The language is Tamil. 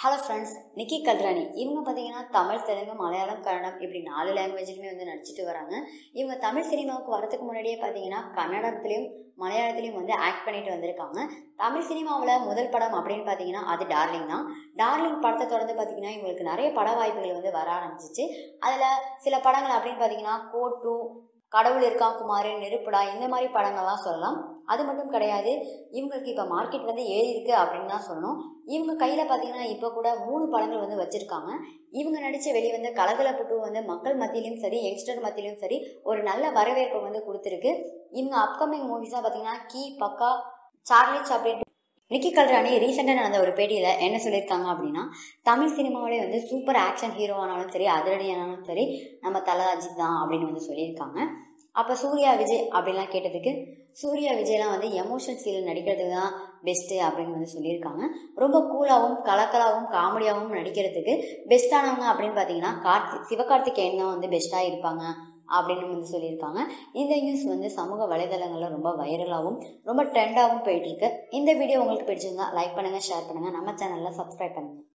ஹலோ ஃப்ரெண்ட்ஸ் நிக்கி கல்ராணி இவங்க பார்த்தீங்கன்னா தமிழ் தெலுங்கு மலையாளம் கன்னடம் இப்படி நாலு லாங்குவேஜ்லையுமே வந்து நடிச்சிட்டு வராங்க இவங்க தமிழ் சினிமாவுக்கு வரதுக்கு முன்னாடியே பார்த்தீங்கன்னா கன்னடத்துலேயும் மலையாளத்துலேயும் வந்து ஆக்ட் பண்ணிட்டு வந்திருக்காங்க தமிழ் சினிமாவில் முதல் படம் அப்படின்னு பார்த்தீங்கன்னா அது டார்லிங் தான் டார்லிங் படத்தை தொடர்ந்து பார்த்தீங்கன்னா இவங்களுக்கு நிறைய பட வாய்ப்புகள் வந்து வர ஆரம்பிச்சிச்சு அதில் சில படங்கள் அப்படின்னு பார்த்தீங்கன்னா கோட்டு கடவுள் இருக்கான் குமார் நெருப்புடா இந்த மாதிரி படங்கள்லாம் சொல்லலாம் அது மட்டும் கிடையாது இவங்களுக்கு இப்போ மார்க்கெட் வந்து ஏறி இருக்கு அப்படின்னு தான் சொல்லணும் இவங்க கையில் பார்த்தீங்கன்னா இப்போ கூட மூணு படங்கள் வந்து வச்சுருக்காங்க இவங்க நடித்த வெளிவந்த கலகலப்பு டூ வந்து மக்கள் மத்தியிலையும் சரி யங்ஸ்டர் மத்தியிலையும் சரி ஒரு நல்ல வரவேற்பை வந்து கொடுத்துருக்கு இவங்க அப்கமிங் மூவிஸாக பார்த்தீங்கன்னா கீ பக்கா சார்லி சாப்ளின் நிக்கி கல்ராணி ரீசெண்டாக நடந்த ஒரு பேட்டியில் என்ன சொல்லியிருக்காங்க அப்படின்னா தமிழ் சினிமாவிலே வந்து சூப்பர் ஆக்ஷன் ஹீரோவானாலும் சரி அதிரடியானாலும் சரி நம்ம தல அஜித் தான் அப்படின்னு வந்து சொல்லியிருக்காங்க அப்போ சூர்யா விஜய் அப்படின்லாம் கேட்டதுக்கு சூர்யா விஜய்லாம் வந்து எமோஷன் சீல் நடிக்கிறதுக்கு தான் பெஸ்ட்டு அப்படின்னு வந்து சொல்லியிருக்காங்க ரொம்ப கூலாகவும் கலக்கலாகவும் காமெடியாகவும் நடிக்கிறதுக்கு பெஸ்ட்டானவங்க அப்படின்னு பார்த்தீங்கன்னா கார்த்தி சிவகார்த்திகேயன் தான் வந்து பெஸ்ட்டாக இருப்பாங்க அப்படின்னு வந்து சொல்லியிருக்காங்க இந்த நியூஸ் வந்து சமூக வலைதளங்களில் ரொம்ப வைரலாகவும் ரொம்ப ட்ரெண்டாகவும் போயிட்டுருக்கு இந்த வீடியோ உங்களுக்கு பிடிச்சிருந்தா லைக் பண்ணுங்கள் ஷேர் பண்ணுங்கள் நம்ம சேனலில் சப்ஸ்கிரைப் பண்ணுங்கள்